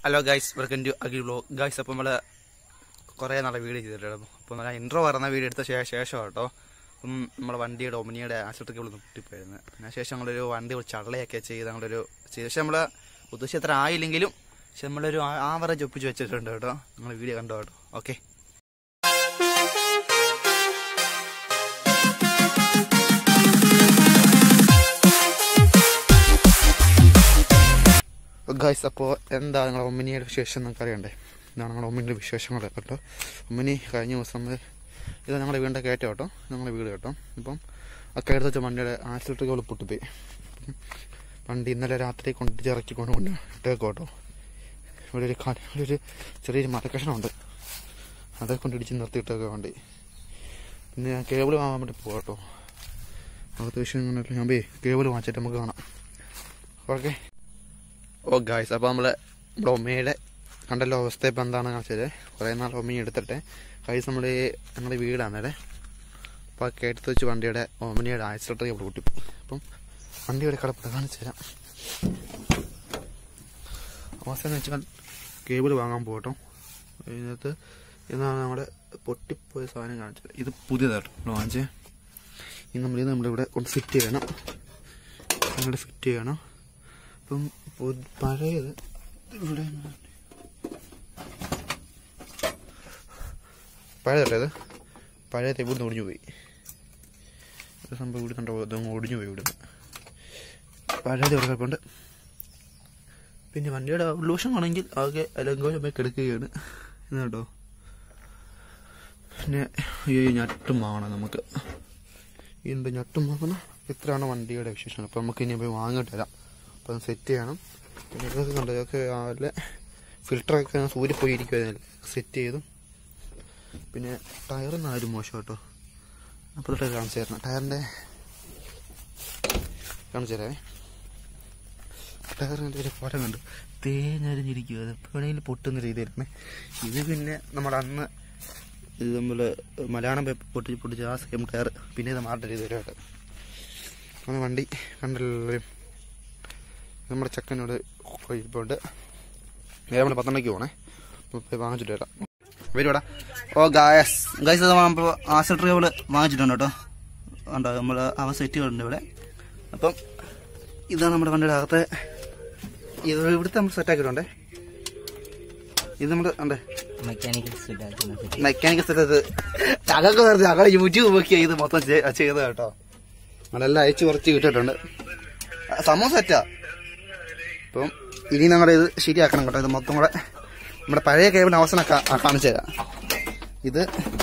Hello guys welcome to Akhil ബ്ലോ guys അപ്പോൾ നമ്മൾ കുറേ നാളെ വീഡിയോ ചെയ്തിട്ടുണ്ടായിരുന്നു അപ്പോൾ ഞാൻ ഇൻട്രോ പറഞ്ഞ വീഡിയോ എടുത്ത ശേ- ശേഷം കേട്ടോ അപ്പം നമ്മുടെ വണ്ടിയുടെ ഒമിനിയുടെ ആശുപത്രിക്ക് ഇവിടെ പൊട്ടിപ്പോയിരുന്നു അതിന് ശേഷം നമ്മളൊരു വണ്ടി ഒരു ചള്ളയൊക്കെ ചെയ്ത് നമ്മളൊരു ശേഷം നമ്മൾ ഉദ്ദേശിച്ച അത്ര ആയില്ലെങ്കിലും പക്ഷെ നമ്മളൊരു ആവറേജ് ഒപ്പിച്ച് വെച്ചിട്ടുണ്ട് കേട്ടോ നിങ്ങൾ വീഡിയോ കണ്ടോ കേട്ടോ ഓക്കെ ഗൈസ് അപ്പോൾ എന്താ നിങ്ങളുടെ ഒമ്മിനിയുടെ വിശേഷം നിങ്ങൾക്ക് അറിയണ്ടേ ഇതാണ് ഞങ്ങളുടെ ഒമ്മിനിയുടെ വിശേഷങ്ങൾ കേട്ടോ ഒമ്മിനി കഴിഞ്ഞ ദിവസം നമ്മൾ ഇത് ഞങ്ങളുടെ വീടിൻ്റെ കയറ്റം കേട്ടോ ഞങ്ങളുടെ വീട് കേട്ടോ ഇപ്പം ഒക്കെ എടുത്ത് വെച്ച വണ്ടിയുടെ ആക്സിലേറ്ററുകൾ പൊട്ടിപ്പോയി അപ്പം വണ്ടി ഇന്നലെ രാത്രി കൊണ്ട് ഇറക്കി കൊണ്ട് കൊണ്ട് ഇട്ടേക്കോ കേട്ടോ ഇവിടെ ഒരു കാ- ഇവിടെ ഒരു ചെറിയൊരു മരക്കഷണമുണ്ട് അതെ കൊണ്ട് ഇടിച്ച് നിർത്തിയിട്ടേക്കോ വണ്ടി പിന്നെ ഞാൻ കേബിൾ വാങ്ങാൻ വേണ്ടി പോകാം കേട്ടോ അകത്ത് വിഷയം ഇങ്ങനെ ഞാൻ പോയി കേബിൾ വാങ്ങിച്ചിട്ട് നമുക്ക് കാണാം ഓക്കെ ഓ ഗായ്സ് അപ്പോൾ നമ്മൾ നമ്മുടെ ഒമ്മയുടെ കണ്ടല്ലോ അവസ്ഥ ഇപ്പം എന്താണ് കാണിച്ചത് കുറേ നാൾ ഒമ്മ എടുത്തിട്ടെ ഗൈസ് നമ്മൾ ഞങ്ങളുടെ വീടാണല്ലേ അപ്പോൾ ആ കേട്ടത്ത് വെച്ച് വണ്ടിയുടെ ഒമ്മനിയുടെ ആക്സിലേറ്റർ ഇവിടെ കൂട്ടി അപ്പം വണ്ടിയുടെ കിടപ്പ് കാണിച്ചു തരാം അവസ്ഥ എന്ന് വെച്ചാൽ കേബിൾ വാങ്ങാൻ പോകട്ടോ ഇതിനകത്ത് ഇതാണ് നമ്മുടെ പൊട്ടിപ്പോയ സാധനം കാണിച്ചത് ഇത് പുതിയതാട്ടോ നമ്മൾ വാങ്ങിച്ചേ ഇനി നമ്മൾ ഇത് നമ്മളിവിടെ കൊണ്ട് ഫിറ്റ് ചെയ്യണം ഇവിടെ ഫിറ്റ് ചെയ്യണം അപ്പം പു- പഴയത് ഇവിടെ പഴയതല്ലേ ഇത് പഴയത് ഇവിടുന്ന് ഒടിഞ്ഞു പോയി ഒരു സംഭവം ഇവിടെ കണ്ടോ ഇതങ്ങ് ഒടിഞ്ഞു പോയി ഇവിടുന്ന് പഴയത് ഇവിടെ കിടപ്പുണ്ട് പിന്നെ വണ്ടിയുടെ ഉൾവശം ആണെങ്കിൽ ആകെ അലങ്കോലം പോയി കിടക്കുകയാണ് ഇത് കേട്ടോ പിന്നെ ഈ ഞട്ടും വാങ്ങണം നമുക്ക് ഇതിൻ്റെ ഞട്ടും വാങ്ങണം ഇത്രയാണ് വണ്ടിയുടെ വിശേഷം അപ്പം നമുക്ക് ഇനി പോയി വാങ്ങിയിട്ട് വരാം അപ്പം അത് സെറ്റ് ചെയ്യണം പിന്നെ ഇതൊക്കെ കണ്ടോ ഇതൊക്കെ രാവിലെ ഫിൽറ്ററൊക്കെ സൂര്യ പോയി ഇരിക്കുമായിരുന്നില്ല സെറ്റ് ചെയ്തു പിന്നെ ടയറിന് ആരും മോശം കേട്ടോ അപ്പോൾ തൊട്ട് കാണിച്ചു തരണം ടയറിൻ്റെ കാണിച്ചു തരാവേ ടയറിൻ്റെ ഒരു ഫോട്ടോ കണ്ടു തേഞ്ഞരിഞ്ഞിരിക്കുക അത് എപ്പോഴെങ്കിലും പൊട്ടുന്ന രീതിയിലാണ് ഇത് പിന്നെ നമ്മുടെ അന്ന് ഇത് നമ്മൾ മലയാളം പേപ്പർ പൊട്ടിച്ച് പൊട്ടിച്ച് ആ സെയിം ടയർ പിന്നെ ഇത് മാറേണ്ട രീതിയിലായിട്ട് അങ്ങനെ വണ്ടി കണ്ടല്ലോ നമ്മുടെ ചെക്കനോട് ഇപ്പോണ്ട് നേരെ നമ്മൾ പത്തനംതിട്ടയ്ക്ക് പോകണേ അപ്പോൾ പോയി വാങ്ങിച്ചിട്ട് വരാം വരുവാടാ ഓ ഗായസ് ഗൈസ് അത് നമ്മൾ ആസിഡ് കേബിൾ വാങ്ങിച്ചിട്ടുണ്ട് കേട്ടോ ഉണ്ടോ നമ്മൾ അവ സെറ്റുകളുണ്ട് ഇവിടെ അപ്പം ഇതാണ് നമ്മുടെ വണ്ടിയുടെ അകത്തെ ഇത് ഇവിടുത്തെ നമ്മൾ സെറ്റാക്കിയിട്ടുണ്ടേ ഇത് നമ്മൾ ഉണ്ടേ മെക്കാനിക്കൽ സെറ്റ് മെക്കാനിക്കൽ സെറ്റ് ചകക്ക് വെറുതെ ഞങ്ങളെ യൂട്യൂബ് നോക്കിയാ ഇത് മൊത്തം ചെ- ചെയ്തത് കേട്ടോ നമ്മളെല്ലാം അയച്ചു കുറച്ച് കിട്ടിയിട്ടുണ്ട് ആ, സംഭവം സെറ്റാ അപ്പം ഇനി നമ്മുടെ ഇത് ശരിയാക്കണം കേട്ടോ ഇത് മൊത്തം കൂടെ നമ്മുടെ പഴയ കേബിളിന് അവസാനം കാ- ആ, കാണിച്ചു തരാം ഇത്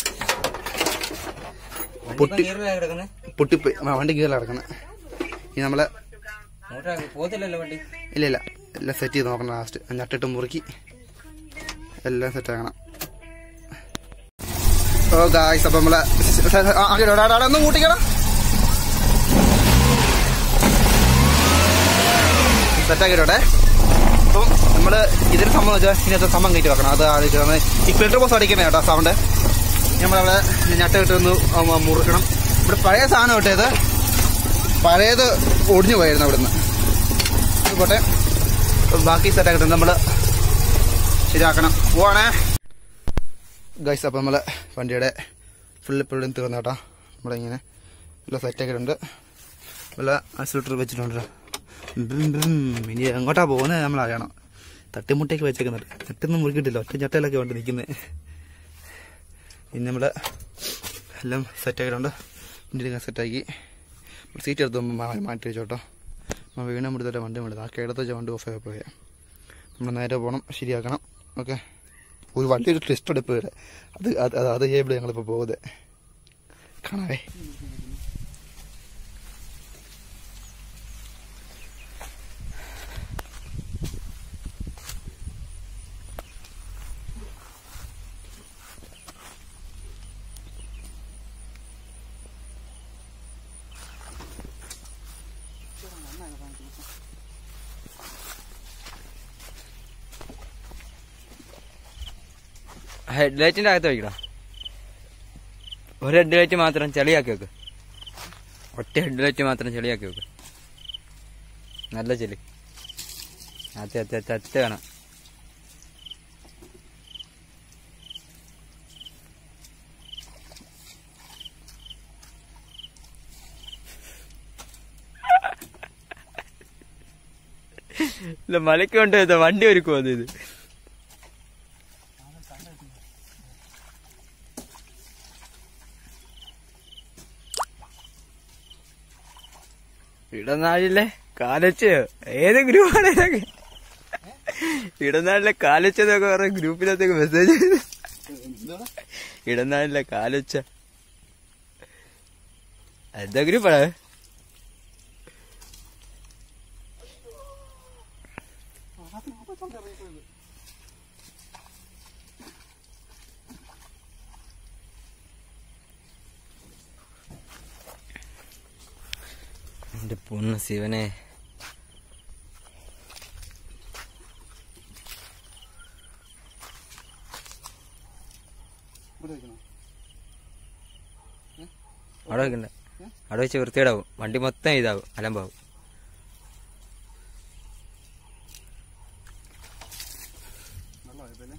പൊട്ടി കിടക്കുന്നത് പൊട്ടിപ്പോയി ആ, വണ്ടി കീറിൽ കിടക്കുന്നത് ഇനി നമ്മളെ പോത്തില്ലല്ലോ വണ്ടി ഇല്ല ഇല്ല എല്ലാം സെറ്റ് ചെയ്ത് നോക്കണം ലാസ്റ്റ് ഞട്ടിട്ട് മുറുക്കി എല്ലാം സെറ്റ് ആക്കണം ഓ ഗായ്സ് അപ്പൊ നമ്മളെ ആ, ആ, ഇടാ, ഇടാ, ഇടാ, ഒന്ന് കൂട്ടിക്കണം സെറ്റാക്കിയിട്ടോട്ടെ അപ്പം നമ്മള് ഇതിന് സംഭവം വെച്ചാൽ ഇതിനകത്ത് സംഭവം കയറ്റി വെക്കണം അത് ആലോചിച്ചാണ് ഈ ഫിൽറ്റർ ബോസ് അടിക്കണേ കേട്ടോ സൗണ്ട് നമ്മളവിടെ ഞട്ട് കിട്ടുന്നു മുറുക്കണം ഇവിടെ പഴയ സാധനം ഇട്ടത് പഴയത് ഒടിഞ്ഞു പോയായിരുന്നു അവിടുന്ന് അത് പോട്ടെ ബാക്കി സെറ്റാക്കിട്ട് നമ്മള് ശരിയാക്കണം പോവാണേ ഗൈസ് അപ്പം നമ്മള് വണ്ടിയുടെ ഫുള്ള് പിള്ളേരും തീർന്നു കേട്ടോ നമ്മുടെ ഇങ്ങനെ എല്ലാം സെറ്റാക്കിയിട്ടുണ്ട് വല്ല ആക്സിലേറ്റർ വെച്ചിട്ടുണ്ട് ബിം ബിം. ഇനി എങ്ങോട്ടാ പോകുന്നത് നമ്മൾ അറിയണം തട്ടിമുട്ടേക്ക് വെച്ചേക്കുന്നുണ്ട് തട്ടൊന്നും മുറുക്കിയിട്ടില്ല ഒറ്റ ചട്ടയിലൊക്കെ വേണ്ടി നിൽക്കുന്നത് ഇനി നമ്മൾ എല്ലാം സെറ്റാക്കിയിട്ടുണ്ട് ഇങ്ങനെ സെറ്റാക്കി സീറ്റ് എടുത്ത് മാ- മാറ്റി വെച്ചോട്ടോ നമ്മൾ വീണ മുടിത്തല്ലേ വണ്ടി വിടുന്നത് ആ കേടത്ത് വെച്ച വണ്ടി ഓഫ് ആയി പോയാൽ നമ്മൾ നേരെ പോകണം ശരിയാക്കണം ഓക്കെ ഒരു വണ്ടി ഒരു ടെസ്റ്റ് എടുപ്പ് വരെ അത് അത് അത് അത് ചെയ്യുമ്പോൾ ഞങ്ങളിപ്പോൾ പോകുന്നത് കാണാവേ ഹെഡ്ലൈറ്റിന്റെ അകത്ത് വയ്ക്കടാ ഒരു ഹെഡ്ലൈറ്റ് മാത്രം ചെളിയാക്കി വെക്ക് ഒറ്റ ഹെഡ്ലൈറ്റ് മാത്രം ചെളിയാക്കി വെക്ക് നല്ല ചെളി അതെ അതെ അതെ അതെ വേണം ഇല്ല മലക്ക് കൊണ്ട് വെച്ച വണ്ടി ഒരുക്കുമോ അത് ഇത് ഇടനാഴിലെ കാലച്ചയോ ഏത് ഗ്രൂപ്പാണ് ഇതൊക്കെ ഇടനാഴിലെ കാലച്ചെന്നൊക്കെ പറഞ്ഞ ഗ്രൂപ്പിനകത്തേക്ക് മെസ്സേജ് ഇടനാഴിലെ കാലച്ച എന്താ ഗ്രൂപ്പാണ് എന്റെ പൊണ്ണ് ശിവനെ ഇവിടെ വെക്കണോ അവിടെ വെക്കണ്ട അവിടെ വെച്ച് വൃത്തികേടാവും വണ്ടി മൊത്തം ഇതാവും അലമ്പാവും വെള്ളം ആയപ്പോലെ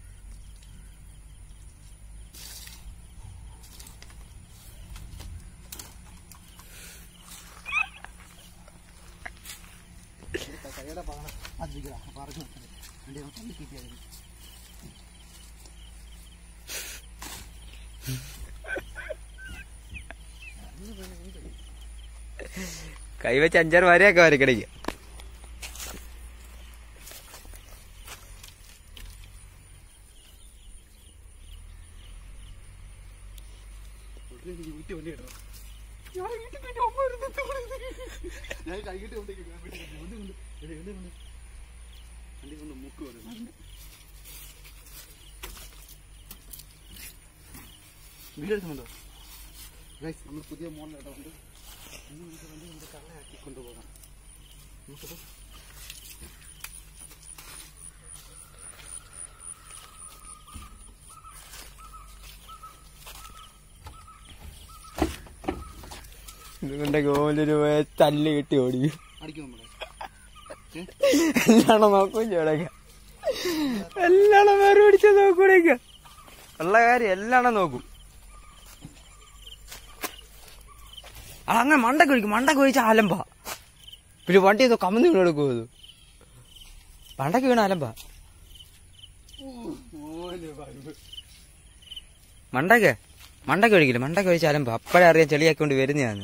കൈയുടെ പാറ അതിരിക്കടാ പാറക്ക് വണ്ടി തള്ളി കിട്ടിയായിരുന്നു കൈവച്ച് അഞ്ചാറ് വരെയൊക്കെ വരക്കിടയ്ക്ക് വീട്ടിൽ വണ്ടി കേട്ടോ ഞാൻ കൈകിട്ട് കൊണ്ടേക്ക് വണ്ടി കൊണ്ട് വണ്ടി കൊണ്ട് വണ്ടി കൊണ്ട് മുക്ക് വരും വീഡിയോ എടുക്കുന്നുണ്ടോ ഗൈസ് നമ്മൾ പുതിയ മോഡൽ ഉണ്ട് ഇന്ന് നമുക്ക് വണ്ടി കൊണ്ട് കള്ളയാക്കി കൊണ്ടുപോകാം നമുക്കത് ഇതുകൊണ്ട് ഗോലൊരു തല്ല് കിട്ടി ഓടി അടിക്കും നമ്മളെ ഏ? എല്ലാണോ നോക്കും ചോടക്ക എല്ലാണോ വേറെ പിടിച്ച നോക്കൂടേക്ക ഉള്ള കാര്യം എല്ലാണോ നോക്കും ആ അങ്ങനെ മണ്ടക്ക് ഒഴിക്കും മണ്ടക്ക് ഒഴിച്ച അലമ്പാ പിന്നെ വണ്ടി ഏതോ കമന്ന് വീണ് കൊടുക്കും അത് മണ്ടക്ക് വീണ അലമ്പാ ഓലെ വരവ്. മണ്ടക്ക് മണ്ടക്ക് ഒഴിക്കില്ല മണ്ടക്ക് ഒഴിച്ച അലമ്പാ അപ്പഴേ അറിയാൻ ചെളിയാക്കിക്കൊണ്ട് വരുന്നതാണ്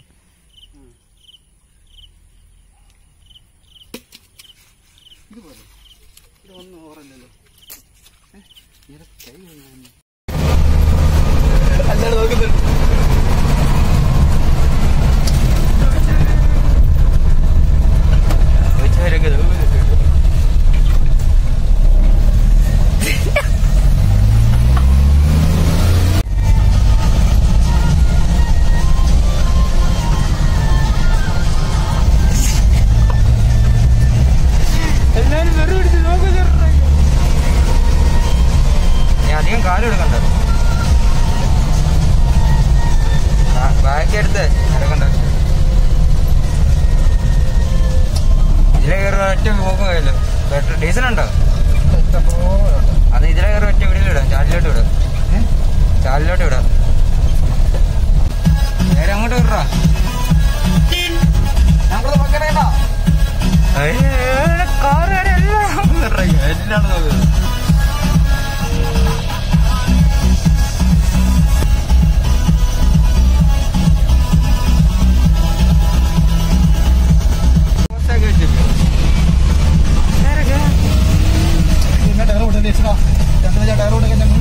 ഇത് പോലെ ഇത് ഒന്നും ഓറല്ലല്ലോ ഏ? ഇങ്ങനെ കൈ വന്നു അല്ലാതെ നോക്കുന്നുണ്ട് ഒഴിച്ചവരൊക്കെ നോക്കുന്നുണ്ട്. എല്ലാരും വെറുതെ പിടിച്ച് നോക്കുന്നുണ്ട്. നീ അധികം കാലം എടുക്കണ്ട ബാക്കി എടുത്ത് നടക്കണ്ട ഇതിലെ കയറി ഒറ്റ പോക്കുമല്ലോ പെട്രോൾ ഡീസൽ ഉണ്ടോ അത് ഇതിലെ കയറി ഒറ്റ വീടിലിടാം ചാലിലോട്ട് വിടാം ചാലിലോട്ട് വിടാം നേരെ അങ്ങോട്ട് വിടറാ ഞങ്ങളത് പക്കടേട്ടാ കാറുകാരെ എല്ലാം എല്ലാം നോക്കുന്നത് എന്നാ ടയർ വിട്ടല്ലേ എക്സ്ട്രാ രണ്ട് ടയർ വിട്ടൊക്കെ ഞങ്ങൾ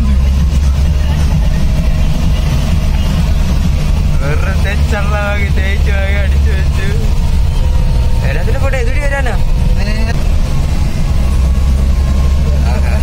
വെറുതെ ചള്ളാക്കി തേച്ച് വാങ്ങി അടിച്ചു വെച്ചു വരാതിന്റെ പോട്ടെ എതിരി വരാനോ ആഹാ.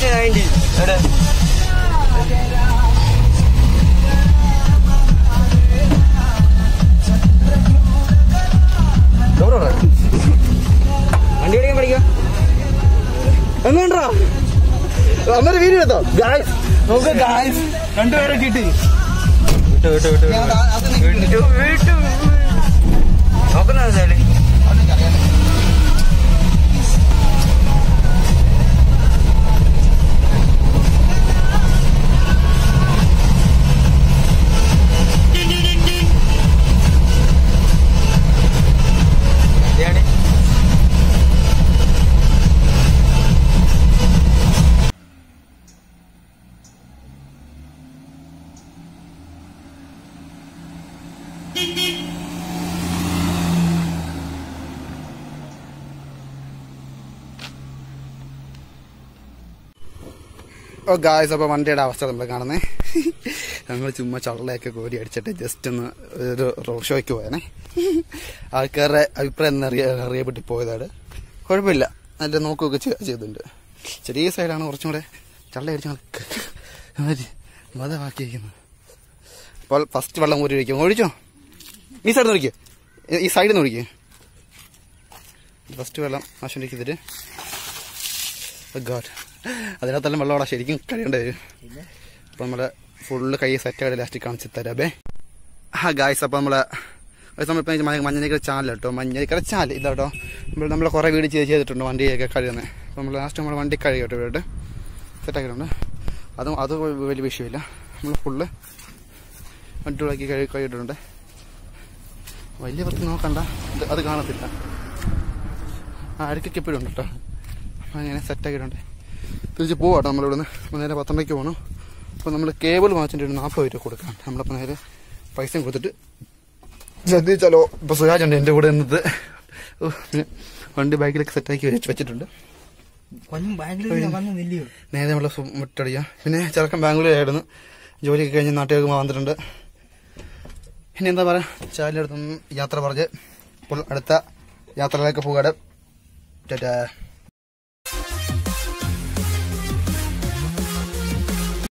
സിക്സ്റ്റി നയൻറ്റി എവിടെ വണ്ടി ഓടിക്കാൻ പഠിക്കോ എങ്ങനെയാ അന്നേരം വീഡിയോ എടുത്തോ ഗായ്സ് നമുക്ക് ഗായ്സ് രണ്ടുപേരെ കിട്ടി വിട്ടു വിട്ടു വിട്ടു ഞാൻ അത് അത് നിൽക്കുന്നുണ്ട്. വിട്ടു വിട്ടു നോക്കുന്ന വെച്ചാല് കല്യാണി ഓ ഗായ്സ് അപ്പോൾ വണ്ടിയുടെ അവസ്ഥ നമ്മൾ കാണുന്നേ ഞങ്ങൾ ചുമ്മാ ചള്ളയൊക്കെ കോരി അടിച്ചിട്ട് ജസ്റ്റ് ഒന്ന് ഒരു റോഡ് ഷോയ്ക്ക് പോയനെ ആൾക്കാരുടെ അഭിപ്രായം എന്ന് അറിയാ അറിയപ്പെട്ട് പോയതാണ് കുഴപ്പമില്ല നല്ല നോക്കുകയൊക്കെ ചെയ്- ചെയ്തിട്ടുണ്ട് ചെറിയ സൈഡാണ് കുറച്ചും കൂടെ ചള്ള അടിച്ച് മതമാക്കിയിരിക്കുന്നത് അപ്പോൾ ഫസ്റ്റ് വെള്ളം കോരി ഒഴിക്കും ഒഴിച്ചോ ഈ സൈഡിൽ നിന്ന് ഒഴിക്കുക ഈ സൈഡിൽ നിന്ന് ഒഴിക്കുക ഫസ്റ്റ് വെള്ളം ആശുപത്രിക്ക് ഇതിട്ട് ഗോഡ് അതിനകത്തെല്ലാം വെള്ളം അവിടെ ശരിക്കും കഴിയേണ്ടി വരും അപ്പോൾ നമ്മളെ ഫുള്ള് കൈ സെറ്റായിട്ട് ലാസ്റ്റ് കാണിച്ച് തരാബേ ആ ഗായ്സ് അപ്പോൾ നമ്മളെ ഒരു നമ്മളിപ്പോൾ മഞ്ഞനിക്കര ചാനൽ കേട്ടോ മഞ്ഞനിക്കര ചാനൽ ഇല്ല കേട്ടോ നമ്മൾ നമ്മൾ കുറേ വീട് ചെയ്ത് ചെയ്തിട്ടുണ്ട് വണ്ടിയൊക്കെ കഴിയുന്നത് അപ്പോൾ നമ്മൾ ലാസ്റ്റ് നമ്മൾ വണ്ടി കഴിയും കേട്ടോ വീട് സെറ്റാക്കിയിട്ടുണ്ട് അതും അത് വലിയ വിഷയമില്ല നമ്മൾ ഫുള്ള് വണ്ടികളാക്കി കഴി കഴിയിട്ടുണ്ട് വലിയ വൃത്തി നോക്കണ്ട ഇത് അത് കാണത്തില്ല ആ അരക്കൊക്കെ എപ്പോഴും ഉണ്ട് കേട്ടോ അപ്പം അങ്ങനെ സെറ്റാക്കിയിട്ടുണ്ട് തിരിച്ച് പോവാട്ടോ നമ്മളിവിടുന്ന് അപ്പോൾ നേരെ പത്തമ്പയ്ക്ക് പോകണം അപ്പോൾ നമ്മൾ കേബിൾ വാങ്ങിച്ചിട്ട് ഒരു നാൽപ്പത് രൂപ കൊടുക്കാം നമ്മളപ്പോൾ നേരെ പൈസയും കൊടുത്തിട്ട് ശ്രദ്ധിച്ചാലോ ഇപ്പോൾ സുരാജുണ്ട് എൻ്റെ കൂടെ നിന്നത് ഓ, പിന്നെ വണ്ടി ബാക്കിലൊക്കെ സെറ്റാക്കി വെച്ച് വെച്ചിട്ടുണ്ട് കൊല്ലം ബാംഗ്ലൂർ വന്ന് നില്ലയോ നേരെ നമ്മൾ മുട്ടടിക്കാം പിന്നെ ചെറുക്കൻ ബാംഗ്ലൂരായിരുന്നു ജോലിയൊക്കെ കഴിഞ്ഞ് നാട്ടിലേക്ക് വന്നിട്ടുണ്ട് ഇനി എന്താ പറയുക ചാലിൻ്റെ അടുത്തൊന്നും യാത്ര പറഞ്ഞ് ഇപ്പോൾ അടുത്ത യാത്രയിലേക്ക് പോകാതെ ടാറ്റാ